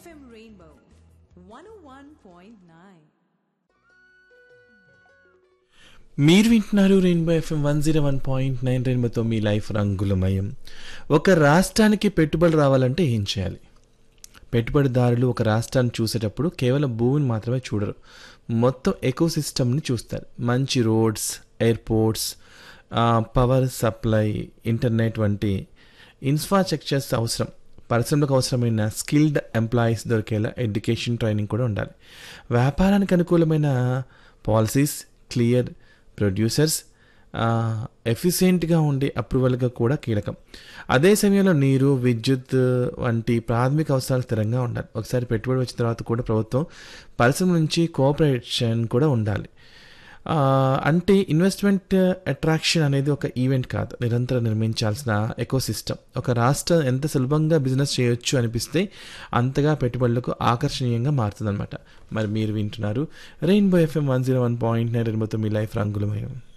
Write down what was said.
FM Rainbow 101.9. మీరు వింటున్నారు rainbow FM one zero one point nine రెయిన్బోతో మీ లైఫ్ రంగులమయం ఒక రాష్ట్రానికి పెట్టుబడి రావాలంటే ఏం చేయాలి పెట్టుబడిదారులు ఒక రాష్ట్రాన్ని చూసేటప్పుడు కేవలం భూమిని మాత్రమే చూడరు మొత్తం ఎకోసిస్టమ్ని చూస్తారు మంచి roads airports power supply internet వంటి ఇన్ఫ్రాస్ట్రక్చర్స్ అవసరం పరిశ్రమలకు అవసరమైన స్కిల్డ్ ఎంప్లాయీస్ దొరికేలా ఎడ్యుకేషన్ ట్రైనింగ్ కూడా ఉండాలి వ్యాపారానికి అనుకూలమైన పాలసీస్ క్లియర్ ప్రొడ్యూసర్స్ ఎఫిషియెంట్గా ఉండే అప్రూవల్గా కూడా కీలకం అదే సమయంలో నీరు విద్యుత్ వంటి ప్రాథమిక అవసరాలు స్థిరంగా ఉండాలి ఒకసారి పెట్టుబడి వచ్చిన తర్వాత కూడా ప్రభుత్వం పరిశ్రమ నుంచి కోఆపరేషన్ కూడా ఉండాలి ఆ, అంటే ఇన్వెస్ట్మెంట్ అట్రాక్షన్ అనేది ఒక ఈవెంట్ కాదు నిరంతరం నిర్మించాల్సిన ఎకోసిస్టమ్ ఒక రాష్ట్రం ఎంత సులభంగా బిజినెస్ చేయొచ్చు అనిపిస్తే అంతగా పెట్టుబడులకు ఆకర్షణీయంగా మారుతుందన్నమాట మరి మీరు వింటున్నారు rainbow FM one zero one point nine రెయిన్బోతో మీ లైఫ్ రంగులమయం